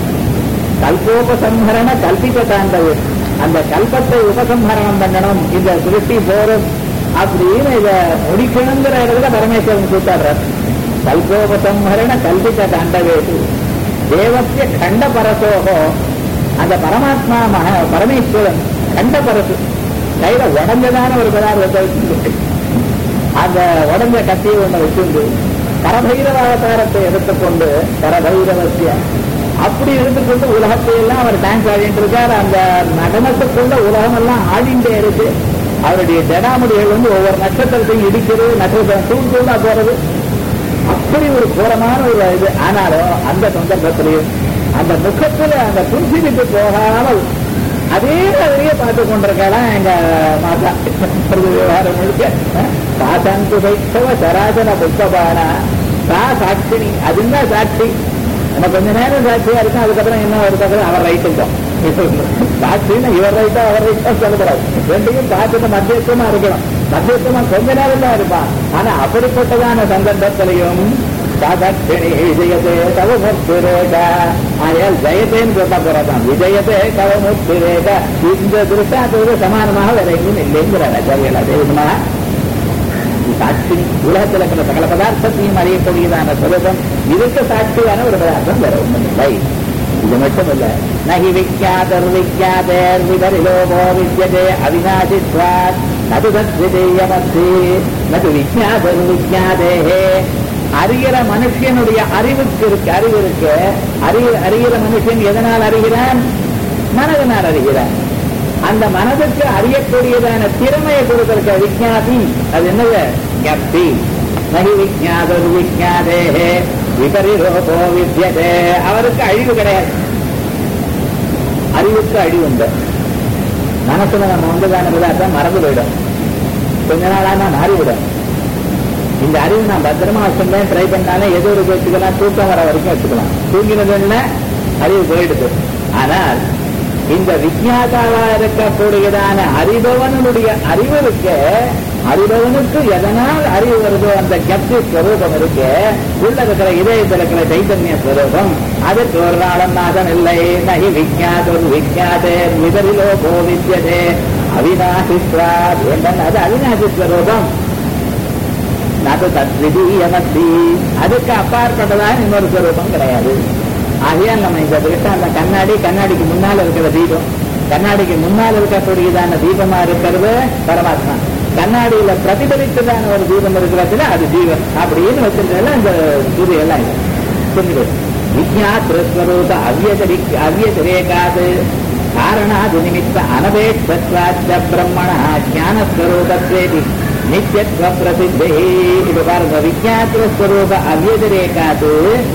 A: கல்போபசம்ஹரண கல்பிக்க தாண்டவு அந்த கல்பத்தை உபசம்ஹரணம் பண்ணணும் இந்த சிருஷ்டி போரும் அப்படின்னு இத முடிக்கணுங்கிற இடத்துல பரமேஸ்வரன் கூட்டாடுறார் கல்போபசம்ஹரண கல்பிக்க தாண்டவேது தேவசிய கண்ட பரசோகோ அந்த பரமாத்மா மக பரமேஸ்வரன் கண்ட பரசு கையில உடஞ்சதான ஒரு பதார்த்தத்தை வச்சுட்டு அந்த உடஞ்ச கத்தியை ஒண்ணு வச்சிருந்து கரபைரவ அவதாரத்தை எடுத்துக்கொண்டு கரபைரவசிய அப்படி எடுத்துக்கொண்டு உலகத்தை எல்லாம் அவர் டான்ஸ் ஆடிட்டு இருக்கார் அந்த நடனத்துக்குள்ள உலகம் எல்லாம் ஆடிண்டே இருக்கு அவருடைய ஜடாமுடிகள் வந்து ஒவ்வொரு நட்சத்திரத்தையும் இடிக்கிறது நட்சத்திரம் தூள் தூளா போறது அப்படி ஒரு கோரமான ஒரு இது ஆனாலும் அந்த சந்தர்ப்பத்திலையும் அந்த முகத்துல அந்த புன்சிரிப்பு போகாமல் அதே மாதிரியே பார்த்து கொண்டிருக்கலாம் எங்க மாதா விவகாரம் முழுக்க சாசாந்து வைத்தவ சராசன புஷ்பபானா சா சாட்சினி அதுதான் சாட்சி நம்ம கொஞ்ச நேரம் சாட்சியா இருக்கும் அதுக்கப்புறம் என்ன ஒரு பக்கம் அவர் ரைட்டுட்டோம் சாட்சின்னு இவர் ரைட்டா அவர் ரைட்டா சொல்லக்கூடாது ரெண்டையும் பார்த்துட்டு மத்தியஸ்தமா இருக்கணும் மத்தியஸ்தமா கொஞ்ச நேரம் தான் இருப்பான் ஆனா அப்படிப்பட்டதான சந்தர்ப்பத்திலையும் சாதாட்சிணி விஜயதே கவமுத்திரேக ஆயால் ஜெயத்தேன்னு சொல்ல போறதான் விஜயதே கவமுத்திரேக இந்த திருஷ்டாத்தோடு சமானமாக வேற எங்கேயும் இல்லைங்கிறார் ஆச்சாரியல் அதே விதமாக சாட்சி உலகத்தில் இருக்கிற சகல பதார்த்தத்தையும் அறியக்கூடியதான சுலபம் இதுக்கு சாட்சியான ஒரு பதார்த்தம் வேற ஒன்றும் இல்லை இது மட்டும் இல்ல நகி விக்யாதர் விக்யாதேர் விபரிலோகோ வித்யதே அவிநாசித்வாத் நது தத்விதேயமஸ்தி நது விக்யாதர் விக்யாதேஹே அறிகிற மனுஷனுடைய அறிவுக்கு இருக்கு அறிவு இருக்கு அறிய அறிகிற மனுஷன் எதனால் அறிகிறான் மனதனால் அறிகிறான் அந்த மனதுக்கு அறியக்கூடியதான திறமையை கொடுத்திருக்க விஜாதி அது என்னது கப்தி நகி விஜாத விஜாதே விபரிரோபோ வித்யதே அவருக்கு அழிவு கிடையாது அறிவுக்கு அழிவு உண்டு மனசுல நம்ம வந்ததான விழாத்தான் மறந்து போயிடும் கொஞ்ச நாளானா மாறிவிடும் இந்த அறிவு நான் பத்திரமா வச்சிருந்தேன் ட்ரை பண்ணாலே எது ஒரு வச்சுக்கலாம் தூக்கம் வர வரைக்கும் வச்சுக்கலாம் தூங்கினதுன்னா அறிவு போயிடுது ஆனால் இந்த விஜயாதாவா இருக்கக்கூடியதான அறிபவனுடைய அறிவருக்கு அறிபவனுக்கு எதனால் அறிவு வருதோ அந்த கப்தி ஸ்வரூபம் இருக்கு உள்ள இருக்கிற இதயத்தில் இருக்கிற சைத்தன்ய ஸ்வரூபம் அதுக்கு ஒரு நாளும் நாதன் இல்லை நகி விஜயாதொரு விஜயாதே விதரிலோ போவித்யதே அவிநாசிஸ்வாத் என்னன்னு அது அவிநாசி ஸ்வரூபம் அது தத்விதீயமஸ்தி அதுக்கு அப்பாற்பட்டதாக இன்னொரு ஸ்வரூபம் கிடையாது ஆகையால் நம்ம இந்த திருஷ்டாந்த கண்ணாடி கண்ணாடிக்கு முன்னால் இருக்கிற தீபம் கண்ணாடிக்கு முன்னால் இருக்கக்கூடியதான தீபமா இருக்கிறது பரமாத்மா கண்ணாடியில பிரதிபலித்ததான ஒரு தீபம் இருக்கிறதுல அது ஜீவன் அப்படின்னு வச்சிருக்கிறதுல இந்த இது எல்லாம் புரிஞ்சுது விஜயாத்ரஸ்வரூப அவ்யதரி அவ்யதிரேகாது காரணாது நிமித்த அனபேட்சத்வாச்ச பிரம்மண ஞானஸ்வரூபத்வேதி நித்தியத்வ பிரசித்தி இது பாருங்க விஜயாத்ரஸ்வரூப அவ்யதிரேகாது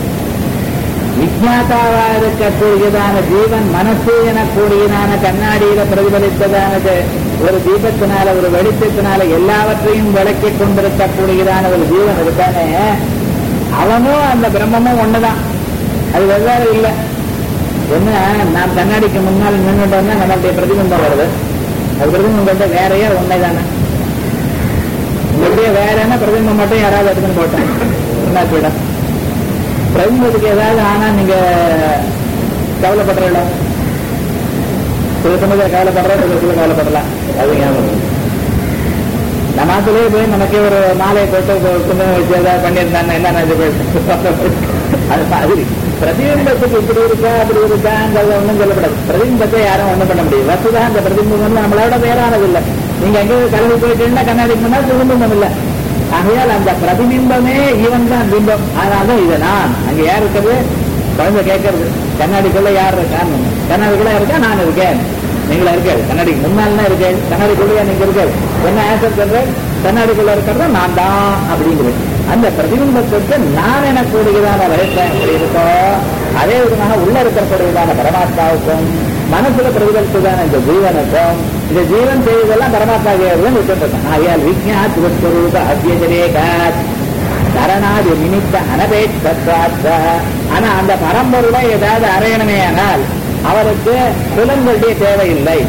A: விஜாதாவா இருக்கக்கூடியதான ஜீவன் மனசு எனக்கூடியதான கண்ணாடியில பிரதிபலித்ததான ஒரு தீபத்தினால ஒரு வெளிச்சத்தினால எல்லாவற்றையும் விளக்கி கொண்டிருக்கக்கூடியதான ஒரு ஜீவன் இருக்கானே அவனும் அந்த பிரம்மமும் ஒண்ணுதான் அது வெவ்வேறு இல்லை என்ன நான் கண்ணாடிக்கு முன்னால் நின்றுட்டோம்னா நம்மளுடைய பிரதிபிம்பம் வருது அது பிரதிபிம்பம் வேறையா உண்மைதானே உங்களுடைய வேறன்னா பிரதிபிம்பம் மட்டும் யாராவது எடுத்துன்னு போட்டேன் உண்டாக்கிவிடும் பிரதிபத்துக்கு ஏதாவது ஆனா நீங்க கவலைப்படுறீங்களா சில சமயத்தில் கவலைப்படுற சில சில கவலைப்படலாம் அது ஞாபகம் நமாத்திலே போய் நமக்கே ஒரு மாலையை போட்டு குந்தம் வச்சு ஏதாவது பண்ணியிருந்தாங்க என்ன அது மாதிரி பிரதிபிம்பத்துக்கு இப்படி இருக்கா அப்படி இருக்காங்கிறது ஒன்றும் சொல்லப்படாது பிரதிபிம்பத்தை யாரும் ஒண்ணும் பண்ண முடியும் வசுதான் அந்த பிரதிபிம்பம் வந்து நம்மளோட வேறானது இல்லை நீங்க எங்கேயும் கிளம்பி போயிட்டீங்கன்னா கண்ணாடிக்கு முன்னால் பிரதிபிம்பம் இல்லை ஆகையால் அந்த பிரதிபிம்பமே இவன் தான் பிம்பம் அதனால்தான் இது நான் அங்க யார் இருக்கிறது குழந்தை கேட்கறது கண்ணாடிக்குள்ள யார் இருக்கான்னு கண்ணாடிக்குள்ள இருக்கா நான் இருக்கேன் நீங்களா இருக்காது கண்ணாடிக்கு முன்னால்னா இருக்கு கண்ணாடிக்குள்ளேயே நீங்க இருக்கு என்ன ஆன்சர் சொல்றேன் கண்ணாடிக்குள்ள இருக்கிறது நான் தான் அப்படிங்கிறது அந்த பிரதிபிம்பத்திற்கு நான் எனக்கூடியதான வரைப்பேன் எப்படி இருக்கோ அதே விதமாக உள்ள இருக்கக்கூடியதான பரமாத்மாவுக்கும் மனசுல பிரதிபலித்ததான இந்த ஜீவனுக்கும் இந்த ஜீவன் செய்வதெல்லாம் பரமாத்மா செய்வதுன்னு விட்டுருக்கேன் ஆகையால் விஜயாத் விஸ்வரூப அத்தியஜரேகாத் கரணாதி நிமித்த அனபேட்சாச்ச ஆனா அந்த பரம்பொருளை ஏதாவது அறையணுமே ஆனால் அவருக்கு புலன்களுடைய தேவையில்லை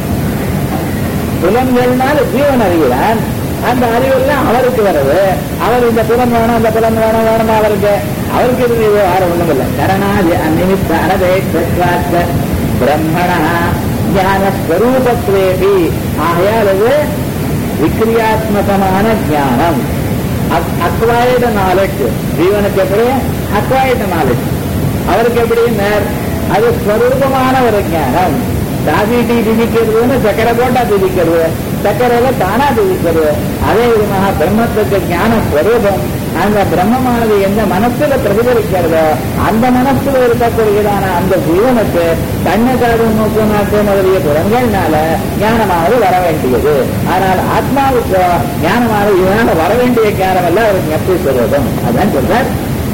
A: புலன்கள்னால ஜீவன் அறிகிறான் அந்த அறிவெல்லாம் அவருக்கு வருது அவர் இந்த புலன் வேணும் அந்த புலன் வேணும் வேணும் அவருக்கு அவருக்கு இது வேற ஒண்ணும் இல்லை கரணாதி நிமித்த அனபேட்சாச்ச பிரம்மணா ஞான ஸ்வரூபத்வேபி ஆகையால் இது விக்ரியாத்மகமான ஞானம் அக்வாய்டு நாலேஜ் ஜீவனுக்கு எப்படி அக்வாய்டு நாலேஜ் அவருக்கு எப்படி நேர் அது ஸ்வரூபமான ஒரு ஞானம் காபி டீ திதிக்கிறதுன்னு சக்கரை போட்டா திதிக்கிறது சக்கரையில தானா திதிக்கிறது அதே விதமாக பிரம்மத்துக்கு ஞான ஸ்வரூபம் அந்த பிரம்மமானது எந்த மனசுல பிரதிபலிக்கிறதோ அந்த மனசுல இருக்கக்கூடியதான அந்த ஜீவனுக்கு கண்ணு காது மூக்கு நாக்கு முதலிய புறங்கள்னால ஞானமானது வர வேண்டியது ஆனால் ஆத்மாவுக்கு ஞானமானது இதனால வர வேண்டிய ஞானம் எல்லாம் ஒரு ஞப்தி ஸ்வரூபம் அதான் சொல்றார்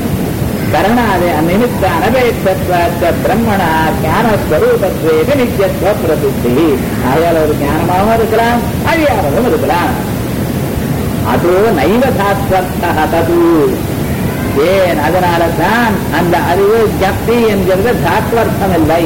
A: கரணாதே நிமித்த அனபேட்ச பிரம்மணா ஞான ஸ்வரூபத்வேக நித்தியத்துவ பிரசித்தி ஆகையால் ஒரு ஞானமாகவும் இருக்கலாம் அழியாகவும் இருக்கலாம் அதோ நைவ சாஸ்வர்த்தா தது ஏன் அதனால தான் அந்த அறிவு ஜப்தி என்கிறது தாத்வர்த்தம் இல்லை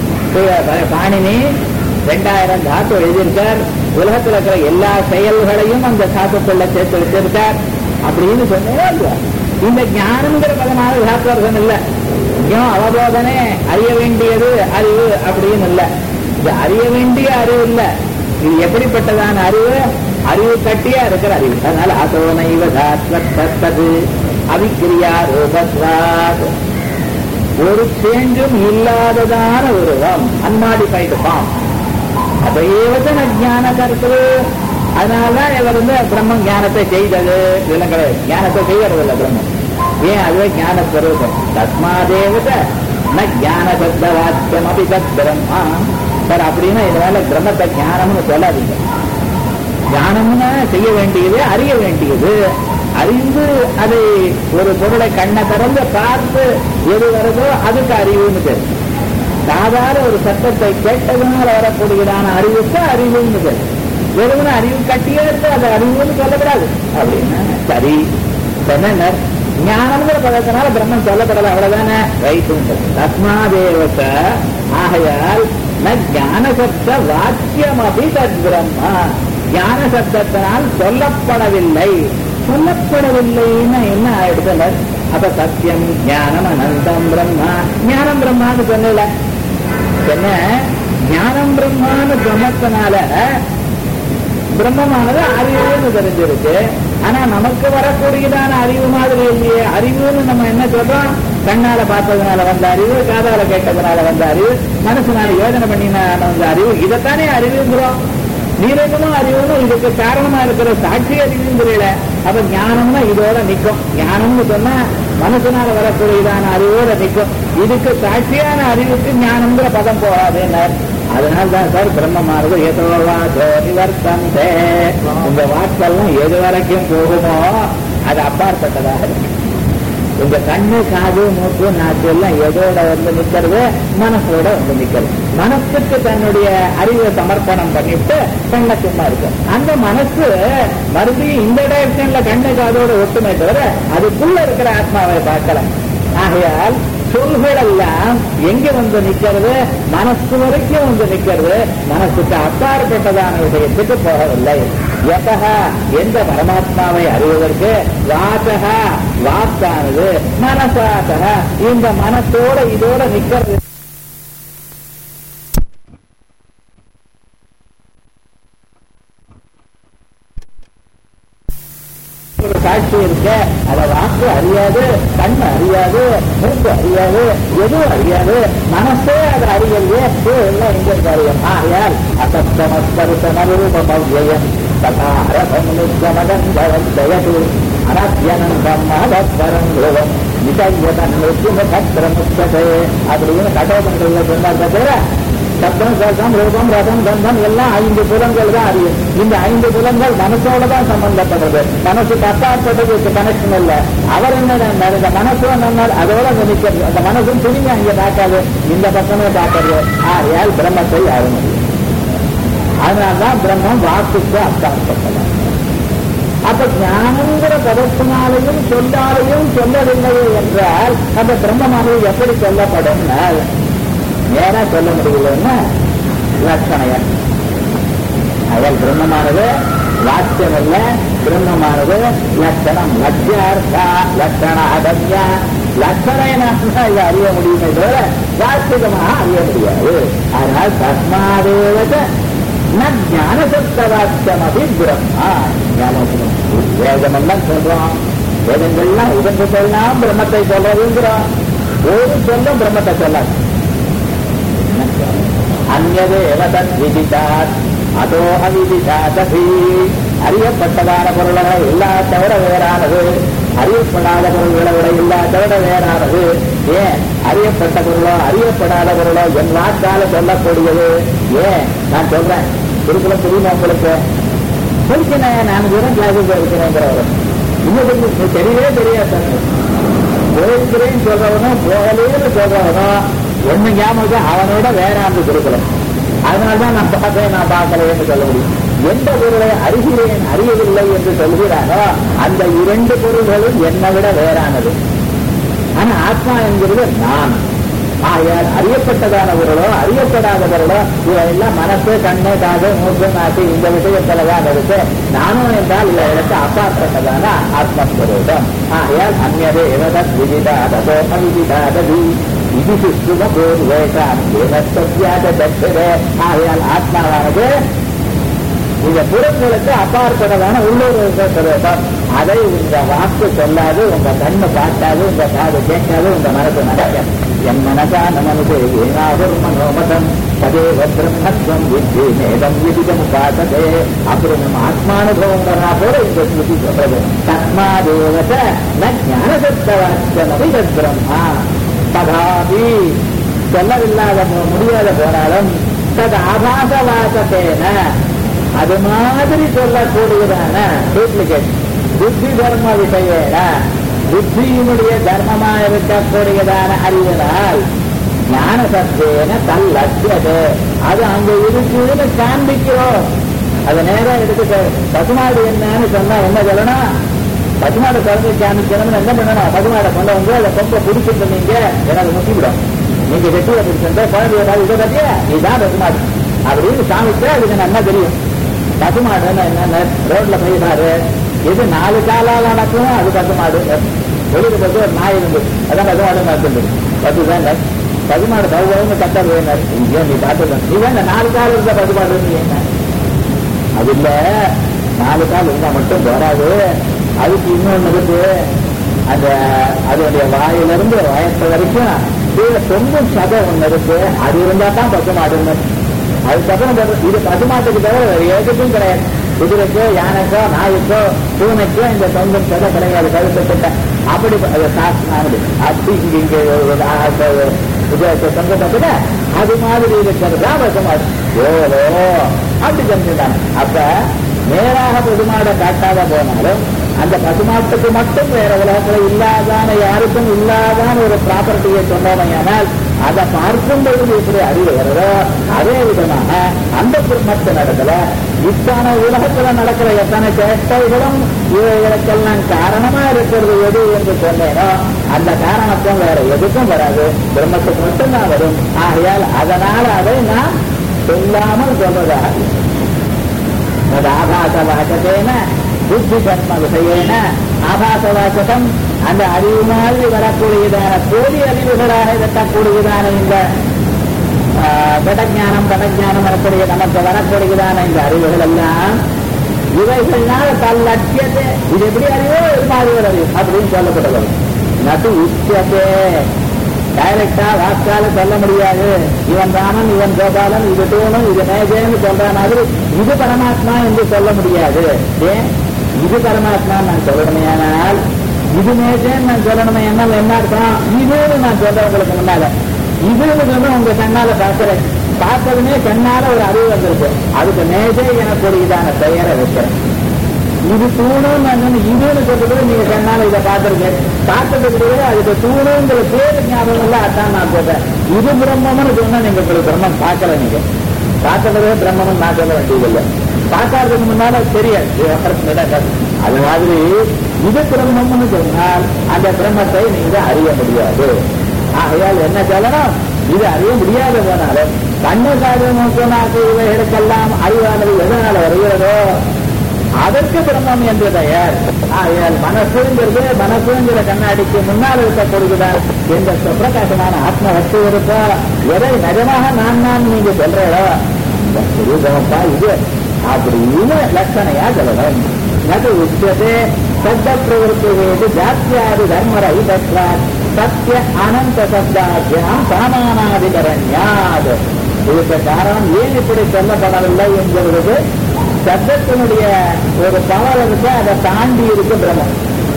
A: பாணினி ரெண்டாயிரம் தாத்து எழுதியிருக்கார் உலகத்தில் இருக்கிற எல்லா செயல்களையும் அந்த தாத்துக்குள்ள சேர்த்து வச்சிருக்கார் அப்படின்னு சொன்னே இந்த ஞானம்ங்கிற பதமாக தாத்வர்த்தம் இல்லை ஏன் அவபோதனே அறிய வேண்டியது அறிவு அப்படின்னு இல்லை இது அறிய வேண்டிய அறிவு இல்லை இது எப்படிப்பட்டதான அறிவு அறிவு கட்டியா இருக்கிற அறிவு அதனால அதோ நைவ தாத்வத்தது அவிக்கிரியா ரூபத்வாத் ஒரு சேஞ்சும் இல்லாததான உருவம் அன்மாடிஃபைடு ஃபார்ம் அதையேவதன ஞான கருத்து அதனாலதான் இவர் வந்து பிரம்மம் ஞானத்தை செய்தது இதெல்லாம் கிடையாது ஞானத்தை செய்யறது இல்லை பிரம்மம் ஏன் அதுவே ஞான ஸ்வரூபம் தஸ்மாதேவத ந ஞான சப்த வாக்கியம் அபி தத் பிரம்மா சார் அப்படின்னா இதனால பிரம்மத்தை ஞானம்னு சொல்லாதீங்க ஞானம்னா செய்ய வேண்டியது அறிய வேண்டியது அறிந்து அதை ஒரு பொருளை கண்ணை திறந்து பார்த்து எது வருதோ அதுக்கு அறிவுன்னு பேர் சாதாரண ஒரு சத்தத்தை கேட்டதுனால வரக்கூடியதான அறிவுக்கு அறிவுன்னு பேர் வெறுமன அறிவு கட்டியே இருக்கு அது அறிவுன்னு சொல்லப்படாது அப்படின்னா சரி சொன்னர் ஞானம்ங்கிற பதத்தினால பிரம்மன் சொல்லப்படல அவ்வளவுதானே ரைட்டு தஸ்மாதேவச ஆகையால் ந ஞான சப்த வாக்கியம் அபி தத் பிரம்மா ஞான சப்தத்தினால் சொல்லப்படவில்லை சொல்லப்படவில்லைன்னா என்ன ஆயிடுதல அப்ப சத்தியம் ஞானம் அனந்தம் பிரம்மா ஞானம் பிரம்மான்னு சொன்னல என்ன ஞானம் பிரம்மான்னு சொன்னதுனால பிரம்மமானது அறிவுன்னு தெரிஞ்சிருக்கு ஆனா நமக்கு வரக்கூடியதான அறிவு மாதிரி இல்லையே அறிவுன்னு நம்ம என்ன சொல்றோம் கண்ணால பார்த்ததுனால வந்த அறிவு காதால கேட்டதுனால வந்த அறிவு மனசுனால யோஜனை பண்ணினால வந்த அறிவு இதைத்தானே அறிவுங்கிறோம் நீரகமும் அறிவுன்னு இதுக்கு காரணமா இருக்கிற சாட்சி அறிவும் தெரியல அப்ப ஞானம்னா இதோட நிக்கும் ஞானம்னு சொன்னா மனசுனால வரக்கூடியதான அறிவோட நிக்கும் இதுக்கு சாட்சியான அறிவுக்கு ஞானம்ங்கிற பதம் போகாதுன்னார் அதனால தான் சார் பிரம்மமானது ஏதோ வாசோ நிவர்த்தந்தே உங்க வாக்கெல்லாம் எது வரைக்கும் போகுமோ அது அப்பாற்பட்டதாக இருக்கு உங்க கண்ணு காது மூக்கு நாக்கு எல்லாம் எதோட வந்து நிக்கிறது மனசோட வந்து நிக்கிறது மனசுக்கு தன்னுடைய அறிவை சமர்ப்பணம் பண்ணிட்டு கண்ண சும்மா இருக்கு அந்த மனசு மறுபடியும் இந்த டைரக்ஷன்ல கண்ணு காதோட ஒட்டுமே தவிர அதுக்குள்ள இருக்கிற ஆத்மாவை பார்க்கல ஆகையால் சொல்கள் எல்லாம் எங்க வந்து நிக்கிறது மனசு வரைக்கும் வந்து நிக்கிறது மனசுக்கு அப்பாற்பட்டதான விஷயத்துக்கு போகவில்லை எதகா எந்த பரமாத்மாவை அறிவதற்கு வாசகா வாக்கானது மனசாசக இந்த மனசோட இதோட நிக்கிறது ஒரு காட்சி இருக்க அதை வாக்கு அறியாது கண் அறியாது மூக்கு அறியாது எதுவும் அறியாது மனசே அதை அறியலையே எல்லாம் எங்க இருக்காரு ஆகையால் அசப்தமஸ்கருத்தமரூபமவ்யம் ததாரசமுனித்யமதந்தயது அனத்யனந்தம் மதப்பரம் யோகம் நிசையதன் மிருத்யுமகத்திரமுச்சதே அப்படின்னு கடோபன்கள் சொன்னாங்க தவிர சப்தம் சப்தம் ரூபம் ரசம் கந்தம் எல்லாம் ஐந்து புலன்கள் தான் அறியும் இந்த ஐந்து புலன்கள் மனசோட தான் சம்பந்தப்படுறது மனசு அப்பாற்பட்டது கனெக்ஷன் இல்ல அவர் என்ன நன்னார், இந்த மனசு நன்னார் அதோட அங்க நிக்கிறது அந்த மனசும் திரும்பி அங்க பார்க்காது இந்த பக்கமே பார்க்கறது ஆகையால் பிரம்மத்தை யாரும் அறியும் அதனால்தான் பிரம்மம் வாக்குக்கு அப்பாற்பட்டது அப்ப ஞானங்கிற பதத்தினாலையும் சொல்லாலையும் சொல்லவில்லையே என்றால் அந்த பிரம்மமானது எப்படி சொல்லப்படும் நேரா சொல்ல முடியலன்னா லட்சணையம் அதில் பிரம்மமானது வாக்கியம் இல்ல பிரம்மமானது லட்சணம் லட்சியார்த்தா லட்சண அதன்யா லட்சணையனாக இதை அறிய முடியுமே தவிர வாஸ்திகமாக அறிய முடியாது அதனால் தஸ்மாதேவத ந ஞானசப்தவாக்கியம் அபி பிரம்மா ஞாபகம் வேதமெல்லாம் சொல்றோம் வேதங்கள்லாம் உபநிஷத்தெல்லாம் பிரம்மத்தை சொல்றதுங்கிறோம் ஒரு சொல்லும் பிரம்மத்தை சொல்லாது அந்நது எவதத் விதித்தாத் அதோ அவிதிதாதபி அறியப்பட்டதான பொருள்களை எல்லா தவிர வேறானது அறியப்படாத பொருள்களை விட எல்லா தவிர வேறானது ஏன் அறியப்பட்ட பொருளோ அறியப்படாத பொருளோ என் வாக்கால சொல்லக்கூடியது ஏன் நான் சொல்றேன் குருகுலம் தெரியுமா உங்களுக்கு சொல்லிக்கிறேன் நான் தூரம் கிளாஸுக்கு போயிருக்கிறேங்கிறவர் இன்னும் தெரியவே தெரியாது போயிருக்கிறேன்னு சொல்றவனும் போகலேன்னு சொல்றவனும் ஒண்ணு ஞாபகம் அவனோட வேறாண்டு கொடுக்கலாம் அதனால்தான் நான் பார்த்தேன் நான் பார்க்கலைன்னு சொல்ல முடியும் எந்த பொருளை அறிகிறேன் அறியவில்லை என்று சொல்கிறாரோ அந்த இரண்டு பொருள்களும் என்னை விட வேறானது ஆனா ஆத்மா என்கிறது நான் ஆகையால் அறியப்பட்டதான பொருளோ அறியப்படாத பொருளோ இவையெல்லாம் மனசு கண்ணு காது மூக்கு நாட்டு இந்த விஷயத்துல தான் இருக்கு நானும் என்றால் இந்த இடத்து அப்பாற்பட்டதான ஆத்மஸ்வரூபம் ஆகையால் அந்நது எவதத் விதிதாதோ அவிதிதாததி இது சுஷ்டும பூர்வேஷாம் ஏனஸ்தியாக தட்சதே ஆகையால் ஆத்மாவானது இந்த புறங்களுக்கு அப்பாற்பட்டதான உள்ளூர் சுரூபம் அதை உங்க வாக்கு சொல்லாது உங்க கண்ணு பார்க்காது உங்க காது கேட்காது உங்க மனசு நடக்க என் மனசான மனசு ஏனாகும் மனோமதம் ததேவ பிரம்மத்வம் வித்தி மேதம் விதிதம் பாசதே அப்படி நம்ம ஆத்மானுபவம் வரா போல இந்த ஸ்மிருதி சொல்றது தஸ்மாதேவத ந ஞானசப்தவாக்கியமபி தத் பிரம்மா ததாபி சொல்லவில்லாத மு- முடியாத போனாலும் தது ஆபாசவாசத்தேன அது மாதிரி சொல்லக்கூடியதான டூப்ளிகேட் புத்தி தர்ம விஷயேன புத்தியினுடைய தர்மமாக இருக்கக்கூடியதான அறிவினால் ஞான சத்தேன தல்லட்சியது அது அங்க இருக்குன்னு காண்பிக்கிறோம் அது நேரம் எடுத்து பசுமாடு என்னன்னு சொன்னா என்ன சொல்லணும் பசுமாடை குழந்தை காமிக்கணும்னு என்ன பண்ணணும் பசுமாடை கொண்டு வந்து அதை கொம்ப பிடிச்சிட்டு நீங்க எனக்கு முக்கிவிடும் நீங்க வெட்டியை பிடிச்சிருந்தா குழந்தை ஏதாவது இதை பத்தியா நீதான் பசுமாடு அப்படின்னு காமிச்சா அதுக்கு நல்லா தெரியும் பசுமாடுன்னு என்னென்ன ரோட்ல போயிடாரு எது நாலு காலால் நடக்கும் அது பசுமாடு வெளியில போது ஒரு நாய் இருந்து அதான் பசுமாடு நடத்துது பசுதான் பசுமாடு பகுபவன்னு கத்தர் வேணார் இங்கே நீ பார்த்து நீ வேணா நாலு கால் இருந்த பசுமாடு நீ என்ன அது இல்ல நாலு கால் இருந்தா மட்டும் வராது அதுக்கு இன்னொன்னு இருக்கு அந்த அதனுடைய வாயிலிருந்து வயசு வரைக்கும் கீழே தொங்கும் சதை ஒண்ணு இருக்கு அது இருந்தா தான் பசுமாடுன்னு அதுக்கப்புறம் பாரு, இது பசுமாட்டுக்கு தவிர வேற எதுக்கும் கிடையாது குதிரைக்கோ யானைக்கோ நாய்க்கோ பூனைக்கோ இந்த தொங்கும் சதை கிடையாது கழுத்துக்கிட்ட அப்படி அது சாஸ்திரம் அப்படி இங்க இங்க ஒரு ஆ- ஒரு இது தொங்க பார்த்தா அது மாதிரி இருக்கிறது தான் பசுமாடு ஓலோ அப்படி தெரிஞ்சுட்டாங்க அப்ப நேராக பசுமாடை காட்டாத போனாலும் அந்த பசுமாட்டுக்கு மட்டும் வேற உலகத்துல இல்லாதான யாருக்கும் இல்லாதான ஒரு ப்ராப்பர்ட்டியை சொன்னோமையானால் அதை பார்க்கும் பொழுது எப்படி அறிவு வருதோ அதே விதமாக அந்த குடும்பத்து நடக்கல இத்தனை உலகத்துல நடக்கிற எத்தனை சேட்டைகளும் இவைகளுக்கெல்லாம் காரணமா இருக்கிறது எது என்று சொன்னேனோ அந்த காரணத்துவம் வேற எதுக்கும் வராது பிரம்மத்துக்கு மட்டும்தான் வரும் ஆகையால் அதனால அதை நாம் சொல்லாமல் சொல்றதாக இல்லை. तद् ஆபாசவாசத்தேன புத்தி கர்ம விஷயேன ஆபாசவாசகம் அந்த அறிவு மாதிரி வரக்கூடியதான போலி அறிவுகளாக இருக்கக்கூடியதான இந்த கடஞானம் கடஞானம் வரக்கூடிய நமக்கு வரக்கூடியதான இந்த அறிவுகள் எல்லாம் இவைகள்னால தல்லட்சியத்தை இது எப்படி அறிவோ இது மாதிரி ஒரு அறிவு அப்படின்னு சொல்லப்படுவது நது உச்சத்தே டைரக்டா வாக்கால சொல்ல முடியாது இவன் ராமன் இவன் கோபாலன் இது தூணும் இது மேஜேன்னு சொல்ற மாதிரி இது பரமாத்மா என்று சொல்ல முடியாது ஏன் இது பரமாத்மா நான் சொல்லணுமே ஆனால் இது மேஜேன்னு நான் சொல்லணுமே ஆனால் என்ன அர்த்தம் இதுன்னு நான் சொல்றேன் உங்களுக்கு முன்னால இதுன்னு சொன்னா உங்க கண்ணால பார்க்கிறேன் பார்த்ததுமே கண்ணால ஒரு அறிவு வந்திருக்கு அதுக்கு மேஜை எனக்கூடியதான பெயரை வைக்கிறேன் இது தூணுன்னு நான் சொன்னேன். இதுன்னு சொல்றது நீங்க கண்ணால இதை பார்த்திருக்கேன் பார்த்ததுக்கு பிறகு அதுக்கு தூணுங்கிற பேரு ஞாபகம் இல்ல அதான் நான் சொல்றேன் இது பிரம்மம்னு சொன்னா நீங்க உங்களுக்கு பிரம்மம் பார்க்கல நீங்க பார்த்த பிறகு பிரம்மம் நான் சொல்ல வேண்டியதில்லை பார்க்காததுக்கு முன்னால தெரியாது இது அப்புறம் நடக்காது. அது மாதிரி இது பிரம்மம்னு சொன்னால் அந்த பிரம்மத்தை நீங்க அறிய முடியாது ஆகையால் என்ன சொல்லணும் இது அறிய முடியாது போனாலும் கண்ணு காது மூக்கு நாக்கு இவைகளுக்கெல்லாம் அறிவானது எதனால வருகிறதோ அதற்கு பிரம்மம் என்று பெயர் ஆகையால் மனசுங்கிறது மனசுங்கிற கண்ணாடிக்கு முன்னால் இருக்கக்கூடியதான் எந்த சுப்பிரகாசமான ஆத்ம வஸ்து இருக்கோ எதை நிஜமாக நான் நான் நீங்க சொல்றீங்களோ இந்த சுரூபமப்பா இது அப்படின்னு லட்சணையா சொல்லணும் நது உச்சதே சப்த பிரவருத்தி வேது ஜாத்தியாதி தர்மரை தத்வாத் சத்திய அனந்த சப்தாத்தியம் சாமானாதிகரண்யாது இதுக்கு காரணம் ஏன் இப்படி சொல்லப்படவில்லை என்கிறது சப்தத்தினுடைய ஒரு பவர் இருக்கு அதை தாண்டி இருக்கு பிரம்மம்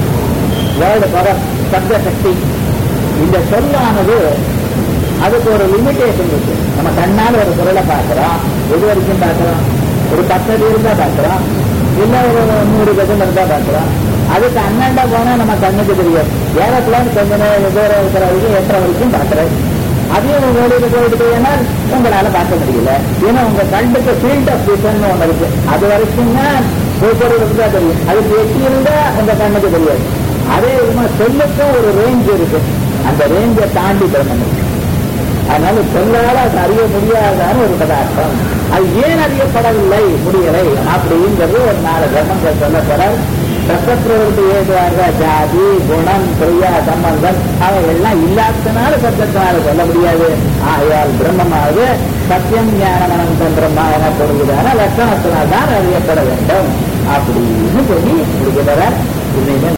A: வேர்டு பவர் சப்த சக்தி இந்த சொல்லானது அதுக்கு ஒரு லிமிடேஷன் இருக்கு நம்ம கண்ணால் ஒரு பொருளை பார்க்கிறோம் எது வரைக்கும் பார்க்கிறோம் ஒரு பத்து அடி இருந்தா பார்க்கிறோம் இல்ல ஒரு நூறு கஜம் இருந்தா பார்க்கிறோம் அதுக்கு அண்ணாண்டா போனா நம்ம கண்ணுக்கு தெரியும் ஏரோப்ளான் கொஞ்ச நேரம் தூரம் இருக்கிற வரைக்கும் எட்டரை வரைக்கும் பார்க்கிறேன் அதையும் ஓடிட்டு போயிட்டு ஏன்னால் உங்களால பார்க்க முடியல ஏன்னா உங்க கண்ணுக்கு ஃபீல்ட் ஆஃப் விஷன் ஒண்ணு இருக்கு அது வரைக்கும் தான் ஒவ்வொரு இருந்தா தெரியும் அதுக்கு எட்டி இருந்தா உங்க கண்ணுக்கு தெரியாது அதே விதமா சொல்லுக்கும் ஒரு ரேஞ்ச் இருக்கு அந்த ரேஞ்சை தாண்டி பிறந்தது அதனால சொல்லால அது அறிய முடியாதான ஒரு பதார்த்தம் அது ஏன் அறியப்படவில்லை முடியலை அப்படிங்கிறது ஒரு நாலு கர்மங்கள் சொல்ல போற சத்தப்பிரவருத்தி ஏதுவாக ஜாதி குணம் கிரியா சம்பந்தம் அவைகள்லாம் இல்லாதனால சத்தத்தினால சொல்ல முடியாது ஆகையால் பிரம்மமாவது சத்தியம் ஞானம் அனந்தம் பிரம்மா எனப்படுவதான லட்சணத்தினால் தான் அறியப்பட வேண்டும் அப்படின்னு சொல்லி முடிக்கிறவர் இன்னைக்கு